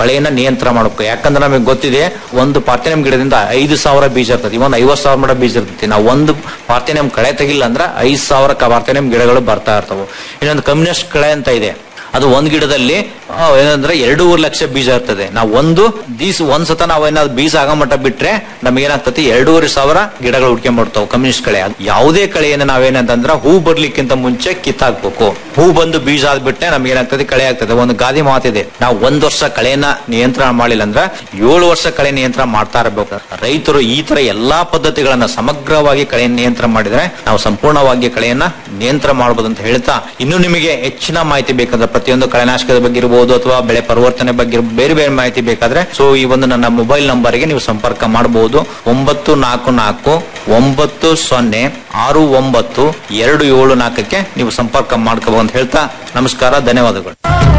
ಕಳೆಯನ್ನ ನಿಯಂತ್ರಣ ಮಾಡಬೇಕು ಯಾಕಂದ್ರೆ ನಮಗೆ ಗೊತ್ತಿದೆ ಒಂದು ಪಾರ್ಥೆನಿಯಂ ಗಿಡದಿಂದ ಐದು ಸಾವಿರ ಬೀಜ ಇರ್ತದೆ ಇವನ್ ಐವತ್ ಸಾವಿರ ಮಟ ಬೀಜ ಇರ್ತೈತಿ ನಾವು ಒಂದು ಪಾರ್ಥೆನಿಯಂ ಕಳೆ ತೆಗಿಲ್ಲ ಅಂದ್ರೆ ಐದ್ ಸಾವಿರ ಪಾರ್ಥೆನಿಯಂ ಗಿಡಗಳು ಬರ್ತಾ ಇರ್ತಾವೆ ಇನ್ನೊಂದು ಕಮ್ಯುನಿಸ್ಟ್ ಕಳೆ ಅಂತ ಇದೆ ಅದು ಒಂದ್ ಗಿಡದಲ್ಲಿ ಆ, ಏನಂದ್ರೆ ಎರಡೂವರೆ ಲಕ್ಷ ಬೀಜ ಇರ್ತದೆ ನಾವು ಒಂದು ದೀಸ್ ಒಂದ್ ಸತ ನಾವು ಏನಾದ್ರು ಬೀಜ ಆಗೋ ಮಟ್ಟ ಬಿಟ್ರೆ ನಮ್ಗೆ ಏನಾಗ್ತತಿ ಎರಡೂವರೆ ಸಾವಿರ ಗಿಡಗಳು ಹುಡ್ಕೊಂಡ್ಬಿಡ್ತಾವ ಕಮ್ಯುನಿಸ್ಟ್ ಕಳೆ ಅದು ಯಾವುದೇ ಕಳೆಯನ್ನು ನಾವೇನಂತಂದ್ರ ಹೂ ಬರ್ಲಿಕ್ಕಿಂತ ಮುಂಚೆ ಕಿತ್ತಾಕ್ಬೇಕು ಹೂ ಬಂದು ಬೀಜ ಆದ್ಬಿಟ್ರೆ ನಮ್ಗೆ ಏನಾಗ್ತದೆ ಕಳೆ ಆಗ್ತದೆ ಒಂದು ಗಾದಿ ಮಾತಿದೆ ನಾವು ಒಂದ್ ವರ್ಷ ಕಳೆಯನ್ನ ನಿಯಂತ್ರಣ ಮಾಡಿಲ್ಲ ಅಂದ್ರೆ ಏಳು ವರ್ಷ ಕಳೆ ನಿಯಂತ್ರಣ ಮಾಡ್ತಾ ಇರಬೇಕು ರೈತರು ಈ ತರ ಎಲ್ಲಾ ಪದ್ಧತಿಗಳನ್ನ ಸಮಗ್ರವಾಗಿ ಕಳೆ ನಿಯಂತ್ರಣ ಮಾಡಿದ್ರೆ ನಾವು ಸಂಪೂರ್ಣವಾಗಿ ಕಳೆಯನ್ನ ನಿಯಂತ್ರಣ ಮಾಡಬಹುದು ಅಂತ ಹೇಳ್ತಾ ಇನ್ನು ನಿಮಗೆ ಹೆಚ್ಚಿನ ಮಾಹಿತಿ ಬೇಕಂದ್ರೆ ಪ್ರತಿಯೊಂದು ಕಳೆನಾಶಕದ ಬಗ್ಗೆ ಇರಬಹುದು ಅಥವಾ ಬೆಳೆ ಪರಿವರ್ತನೆ ಬಗ್ಗೆ ಇರ್ಬೋದು, ಬೇರೆ ಬೇರೆ ಮಾಹಿತಿ ಬೇಕಾದ್ರೆ ಸೊ ಈ ಒಂದು ನನ್ನ ಮೊಬೈಲ್ ನಂಬರ್ಗೆ ನೀವು ಸಂಪರ್ಕ ಮಾಡಬಹುದು ಒಂಬತ್ತು ನಾಲ್ಕು ನಾಲ್ಕು ಒಂಬತ್ತು ಸೊನ್ನೆ ಆರು ಒಂಬತ್ತು ಎರಡು ಏಳು ನಾಲ್ಕಕ್ಕೆ ನೀವು ಸಂಪರ್ಕ ಮಾಡ್ಕೋಬಹುದು ಅಂತ ಹೇಳ್ತಾ ನಮಸ್ಕಾರ ಧನ್ಯವಾದಗಳು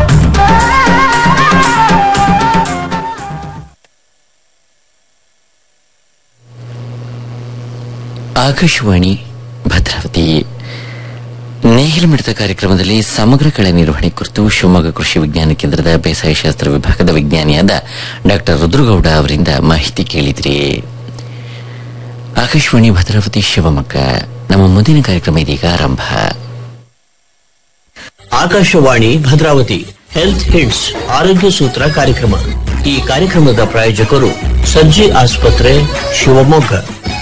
ಆಕಾಶವಾಣಿ ಭದ್ರಾವತಿ ನೇಗಿಲು ಮಿಡಿತ ಕಾರ್ಯಕ್ರಮದಲ್ಲಿ ಸಮಗ್ರ ಕಳೆ ನಿರ್ವಹಣೆ ಕುರಿತು ಶಿವಮೊಗ್ಗ ಕೃಷಿ ವಿಜ್ಞಾನ ಕೇಂದ್ರದ ಬೇಸಾಯ ಶಾಸ್ತ್ರ ವಿಭಾಗದ ವಿಜ್ಞಾನಿಯಾದ ಡಾಕ್ಟರ್ ರುದ್ರಗೌಡ ಅವರಿಂದ ಮಾಹಿತಿ ಕೇಳಿದ್ರಿ ಆಕಾಶವಾಣಿ ಭದ್ರಾವತಿ ಶಿವಮೊಗ್ಗ ನಮ್ಮ ಮುಂದಿನ ಕಾರ್ಯಕ್ರಮ ಇದೀಗ ಆರಂಭ ಆಕಾಶವಾಣಿ ಭದ್ರಾವತಿ ಹೆಲ್ತ್ ಹಿಟ್ಸ್ ಆರೋಗ್ಯ ಸೂತ್ರ ಕಾರ್ಯಕ್ರಮ ಈ ಕಾರ್ಯಕ್ರಮದ ಪ್ರಾಯೋಜಕರು ಸರ್ಜಿ ಆಸ್ಪತ್ರೆ ಶಿವಮೊಗ್ಗ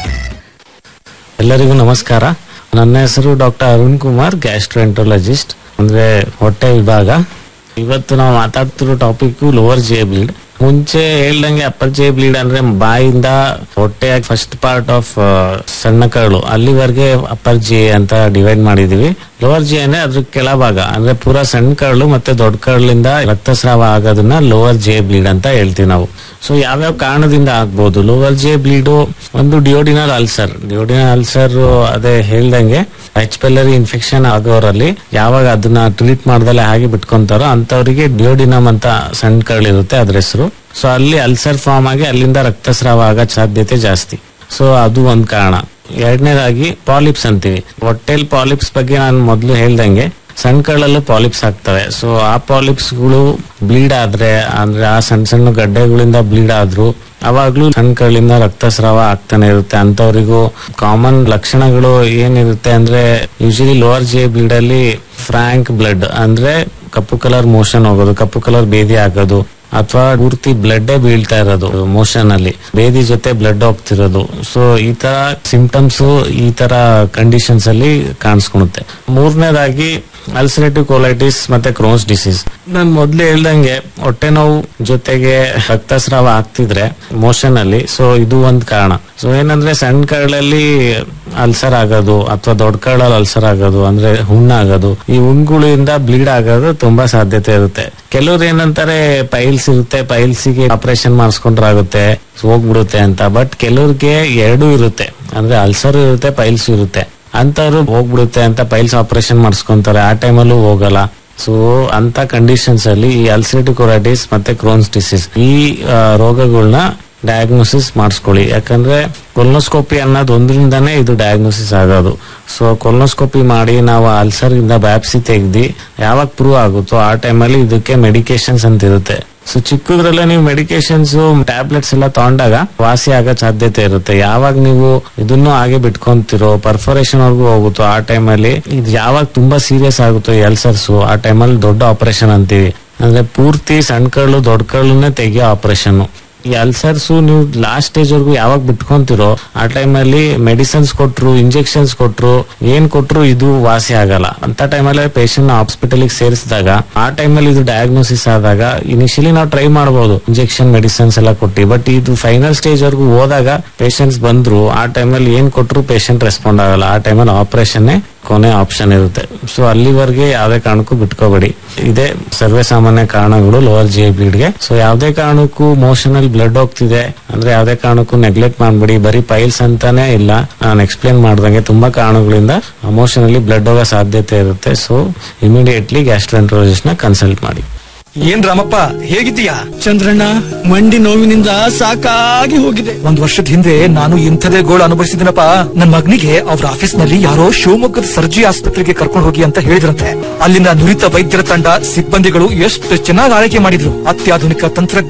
ಎಲ್ಲರಿಗೂ ನಮಸ್ಕಾರ ನನ್ನ ಹೆಸರು ಡಾಕ್ಟರ್ ಅರುಣ್ ಕುಮಾರ್ ಗ್ಯಾಸ್ಟ್ರೆಂಟೊಲಜಿಸ್ಟ್ ಅಂದ್ರೆ ಹೊಟ್ಟೆ ವಿಭಾಗ ಇವತ್ತು ನಾವು ಮಾತಾಡ್ತಿರೋ ಟಾಪಿಕ್ ಲೋವರ್ ಜೇ ಬ್ಲೀಡ್ ಮುಂಚೆ ಹೇಳ್ದಂಗೆ ಅಪ್ಪರ್ ಜೇ ಬ್ಲೀಡ್ ಅಂದ್ರೆ ಬಾಯಿಂದ ಹೊಟ್ಟೆಯ ಫಸ್ಟ್ ಪಾರ್ಟ್ ಆಫ್ ಸಣ್ಣ ಕರಳು ಅಲ್ಲಿವರೆಗೆ ಅಪ್ಪರ್ ಜೆ ಅಂತ ಡಿವೈಡ್ ಮಾಡಿದೀವಿ ಲೋವರ್ ಜಿ ಅಂದ್ರೆ ಅದ್ರ ಕೆಳಭಾಗ ಅಂದ್ರೆ ಪೂರಾ ಸಣ್ಣ ಕರಳು ಮತ್ತೆ ದೊಡ್ಡ ಕರಳಿಂದ ರಕ್ತಸ್ರಾವ ಆಗೋದನ್ನ ಲೋವರ್ ಜೆ ಬ್ಲೀಡ್ ಅಂತ ಹೇಳ್ತೀವಿ ನಾವು ಸೊ ಯಾವ್ಯಾವ ಕಾರಣದಿಂದ ಆಗ್ಬೋದು ಲೋವರ್ ಜೆ ಬ್ಲೀಡು ಒಂದು ಡಿಯೋಡಿನಲ್ ಅಲ್ಸರ್ ಡಿಯೋಡಿನಲ್ ಅಲ್ಸರ್ ಅದೇ ಹೇಳ್ದಂಗೆ ಎಚ್ ಪೆಲ್ಲರಿ ಇನ್ಫೆಕ್ಷನ್ ಆಗೋರಲ್ಲಿ ಯಾವಾಗ ಅದನ್ನ ಟ್ರೀಟ್ ಮಾಡ್ದಲೆ ಹಾಗೆ ಬಿಟ್ಕೊಂತಾರೋ ಅಂತವರಿಗೆ ಡಿಯೋಡಿನಮ್ ಅಂತ ಸಣ್ಣ ಕರಳಿರುತ್ತೆ ಅದ್ರ ಹೆಸರು ಸೊ ಅಲ್ಲಿ ಅಲ್ಸರ್ ಫಾರ್ಮ್ ಆಗಿ ಅಲ್ಲಿಂದ ರಕ್ತಸ್ರಾವ ಆಗೋ ಸಾಧ್ಯತೆ ಜಾಸ್ತಿ ಸೊ ಅದು ಒಂದ್ ಕಾರಣ ಎರಡನೇದಾಗಿ ಪಾಲಿಪ್ಸ್ ಅಂತೀವಿ ಹೊಟ್ಟೆಲ್ ಪಾಲಿಪ್ಸ್ ಬಗ್ಗೆ ನಾನು ಮೊದಲು ಹೇಳ್ದಂಗೆ ಸಣ್ಣ ಕರಳಲ್ಲೂ ಪಾಲಿಪ್ಸ್ ಆಗ್ತವೆ ಸೊ ಆ ಪಾಲಿಪ್ಸ್ಗಳು ಬ್ಲೀಡ್ ಆದ್ರೆ ಅಂದ್ರೆ ಆ ಸಣ್ಣ ಸಣ್ಣ ಗಡ್ಡೆಗಳಿಂದ ಬ್ಲೀಡ್ ಆದ್ರು ಅವಾಗ್ಲೂ ಸಣ್ಣ ಕರಳಿಂದ ರಕ್ತಸ್ರಾವ ಆಗ್ತಾನೆ ಇರುತ್ತೆ ಅಂತವರಿಗೂ ಕಾಮನ್ ಲಕ್ಷಣಗಳು ಏನಿರುತ್ತೆ ಅಂದ್ರೆ ಯೂಶಲಿ ಲೋವರ್ ಜೆ ಬ್ಲೀಡ್ ಅಲ್ಲಿ ಫ್ರಾಂಕ್ ಬ್ಲಡ್ ಅಂದ್ರೆ ಕಪ್ಪು ಕಲರ್ ಮೋಷನ್ ಹೋಗೋದು ಕಪ್ಪು ಕಲರ್ ಬೇದಿ ಆಗೋದು ಅಥವಾ ಪೂರ್ತಿ ಬ್ಲಡ್ ಬೀಳ್ತಾ ಇರೋದು ಮೋಷನ್ ಅಲ್ಲಿ ಬೇದಿ ಜೊತೆ ಬ್ಲಡ್ ಹೋಗ್ತಿರೋದು ಸೊ ಈ ತರ ಸಿಂಪ್ಟಮ್ಸ್ ಈ ತರ ಕಂಡೀಷನ್ಸ್ ಅಲ್ಲಿ ಕಾಣಿಸ್ಕೊಳುತ್ತೆ ಮೂರನೇದಾಗಿ ಅಲ್ಸರೇಟಿವ್ ಕೋಲೈಟಿಸ್ ಮತ್ತೆ ಕ್ರೋನ್ಸ್ ಡಿಸೀಸ್ ನಾನು ಮೊದ್ಲು ಹೇಳ್ದಂಗೆ ಹೊಟ್ಟೆ ನೋವು ಜೊತೆಗೆ ರಕ್ತಸ್ರಾವ ಆಗ್ತಿದ್ರೆ ಮೋಷನ್ ಅಲ್ಲಿ ಸೊ ಇದು ಒಂದ್ ಕಾರಣ ಸೊ ಏನಂದ್ರೆ ಸಣ್ಣ ಕರಳಲ್ಲಿ ಅಲ್ಸರ್ ಆಗೋದು ಅಥವಾ ದೊಡ್ಡ ಕರಳಲ್ಲಿ ಅಲ್ಸರ್ ಆಗೋದು ಅಂದ್ರೆ ಹುಣ್ಣಾಗೋದು ಈ ಹುಣ್ಗಳಿಂದ ಬ್ಲೀಡ್ ಆಗೋದು ತುಂಬಾ ಸಾಧ್ಯತೆ ಇರುತ್ತೆ ಕೆಲವ್ರು ಏನಂತಾರೆ ಪೈಲ್ಸ್ ಇರುತ್ತೆ ಪೈಲ್ಸಿಗೆ ಆಪರೇಷನ್ ಮಾಡಿಸ್ಕೊಂಡ್ರೆ ಆಗುತ್ತೆ ಹೋಗ್ಬಿಡುತ್ತೆ ಅಂತ ಬಟ್ ಕೆಲವ್ರಿಗೆ ಎರಡೂ ಇರುತ್ತೆ ಅಂದ್ರೆ ಅಲ್ಸರ್ ಇರುತ್ತೆ ಪೈಲ್ಸ್ ಇರುತ್ತೆ ಅಂತವ್ರು ಹೋಗ್ಬಿಡುತ್ತೆ ಅಂತ ಪೈಲ್ಸ್ ಆಪರೇಷನ್ ಮಾಡಿಸ್ಕೊಂತಾರೆ ಆ ಟೈಮಲ್ಲೂ ಹೋಗಲ್ಲ ಸೊ ಅಂತ ಕಂಡೀಷನ್ಸ್ ಅಲ್ಲಿ ಈ ಅಲ್ಸರೇಟಿವ್ ಕೊರೈಟಿಸ್ ಮತ್ತೆ ಕ್ರೋನ್ಸ್ ಡಿಸೀಸ್ ಈ ಆ, ರೋಗಗಳನ್ನ ಡಯಾಗ್ನೋಸಿಸ್ ಮಾಡಿಸ್ಕೊಳ್ಳಿ ಯಾಕಂದ್ರೆ ಕೊಲ್ನೋಸ್ಕೋಪಿ ಅನ್ನೋದು ಒಂದ್ರಿಂದಾನೇ ಇದು ಡಯಾಗ್ನೋಸಿಸ್ ಆಗೋದು ಸೊ ಕೊಲ್ನೋಸ್ಕೋಪಿ ಮಾಡಿ ನಾವು ಅಲ್ಸರ್ ಇಂದ ಬ್ಯಾಪ್ಸಿ ತೆಗ್ದಿ ಯಾವಾಗ ಪ್ರೂವ್ ಆಗುತ್ತೋ ಆ ಟೈಮಲ್ಲಿ ಇದಕ್ಕೆ ಮೆಡಿಕೇಶನ್ಸ್ ಅಂತ ಇರುತ್ತೆ ಸೊ ಚಿಕ್ಕದ್ರಲ್ಲೇ ನೀವು ಮೆಡಿಕೇಶನ್ಸ್ ಟ್ಯಾಬ್ಲೆಟ್ಸ್ ಎಲ್ಲ ತಗೊಂಡಾಗ ವಾಸಿ ಆಗೋ ಸಾಧ್ಯತೆ ಇರುತ್ತೆ ಯಾವಾಗ ನೀವು ಇದನ್ನು ಹಾಗೆ ಬಿಟ್ಕೊಂತಿರೋ ಪರ್ಫೋರೇಷನ್ ವರ್ಗೂ ಹೋಗುತ್ತೋ ಆ ಟೈಮಲ್ಲಿ ಇದು ಯಾವಾಗ ತುಂಬಾ ಸೀರಿಯಸ್ ಆಗುತ್ತೋ ಈ ಅಲ್ಸರ್ಸ್ ಆ ಟೈಮಲ್ಲಿ ದೊಡ್ಡ ಆಪರೇಷನ್ ಅಂತೀವಿ ಅಂದ್ರೆ ಪೂರ್ತಿ ಸಣ್ಣ ಕರಳು ದೊಡ್ಡ ಕರಳುನೇ ತೆಗಿಯೋ ಆಪರೇಷನ್ ಈ ಅಲ್ಸರ್ಸ್ ನೀವು ಲಾಸ್ಟ್ ಸ್ಟೇಜ್ ವರ್ಗು ಯಾವಾಗ ಬಿಟ್ಕೊಂತಿರೋ ಆ ಟೈಮಲ್ಲಿ ಮೆಡಿಸಿನ್ಸ್ ಕೊಟ್ರು ಇಂಜೆಕ್ಷನ್ಸ್ ಕೊಟ್ರು ಏನ್ ಕೊಟ್ರು ಇದು ವಾಸಿ ಆಗಲ್ಲ ಅಂತ ಟೈಮಲ್ಲಿ ಪೇಷಂಟ್ ಹಾಸ್ಪಿಟಲ್ ಸೇರಿಸಿದಾಗ ಆ ಟೈಮಲ್ಲಿ ಇದು ಡಯಾಗ್ನೋಸಿಸ್ ಆದಾಗ ಇನಿಷಿಯಲಿ ನಾವು ಟ್ರೈ ಮಾಡಬಹುದು ಇಂಜೆಕ್ಷನ್ ಮೆಡಿಸಿನ್ಸ್ ಎಲ್ಲ ಕೊಟ್ಟು ಬಟ್ ಇದು ಫೈನಲ್ ಸ್ಟೇಜ್ ವರ್ಗು ಹೋದಾಗ ಪೇಷಂಟ್ಸ್ ಬಂದ್ರು ಆ ಟೈಮಲ್ಲಿ ಏನ್ ಕೊಟ್ರು ಪೇಷಂಟ್ ರೆಸ್ಪಾಂಡ್ ಆಗಲ್ಲ ಆ ಟೈಮಲ್ಲಿ ಆಪರೇಷನ್ ಕೊನೆ ಆಪ್ಷನ್ ಇರುತ್ತೆ ಸೊ ಅಲ್ಲಿವರೆಗೆ ಯಾವ್ದೇ ಕಾರಣಕ್ಕೂ ಬಿಟ್ಕೋಬೇಡಿ ಇದೇ ಸರ್ವೇ ಸಾಮಾನ್ಯ ಕಾರಣಗಳು ಲೋವರ್ ಜಿ ಗೆ ಸೊ ಯಾವ್ದೇ ಕಾರಣಕ್ಕೂ ಮೋಷನ್ ಅಲ್ಲಿ ಬ್ಲಡ್ ಹೋಗ್ತಿದೆ ಅಂದ್ರೆ ಯಾವ್ದೇ ಕಾರಣಕ್ಕೂ ನೆಗ್ಲೆಕ್ಟ್ ಮಾಡ್ಬೇಡಿ ಬರೀ ಪೈಲ್ಸ್ ಅಂತಾನೆ ಇಲ್ಲ ನಾನು ಎಕ್ಸ್ಪ್ಲೇನ್ ಮಾಡ್ದಂಗೆ ತುಂಬಾ ಕಾರಣಗಳಿಂದ ಮೋಷನ್ ಅಲ್ಲಿ ಬ್ಲಡ್ ಹೋಗೋ ಸಾಧ್ಯತೆ ಇರುತ್ತೆ ಸೊ ಇಮಿಡಿಯೇಟ್ಲಿ ಗ್ಯಾಸ್ಟ್ರೆಂಟ್ರಾಲಜಿಸ್ಟ್ ನ ಕನ್ಸಲ್ಟ್ ಮಾಡಿ ಏನ್ ರಾಮಪ್ಪ ಹೇಗಿದ್ದೀಯಾ ಚಂದ್ರಣ್ಣ ಮಂಡಿ ನೋವಿನಿಂದ ಸಾಕಾಗಿ ಹೋಗಿದೆ ಒಂದ್ ವರ್ಷದ ಹಿಂದೆ ನಾನು ಇಂಥದೇ ಗೋಳು ಅನುಭವಿಸಿದ್ದೀನಪ್ಪ ನನ್ ಮಗನಿಗೆ ಅವ್ರ ಆಫೀಸ್ ನಲ್ಲಿ ಯಾರೋ ಶಿವಮೊಗ್ಗದ ಸರ್ಜಿ ಆಸ್ಪತ್ರೆಗೆ ಕರ್ಕೊಂಡು ಹೋಗಿ ಅಂತ ಹೇಳಿದ್ರಂತೆ ಅಲ್ಲಿನ ನುರಿತ ವೈದ್ಯರ ತಂಡ ಸಿಬ್ಬಂದಿಗಳು ಎಷ್ಟು ಚೆನ್ನಾಗಿ ಆರೈಕೆ ಮಾಡಿದ್ರು ಅತ್ಯಾಧುನಿಕ ತಂತ್ರ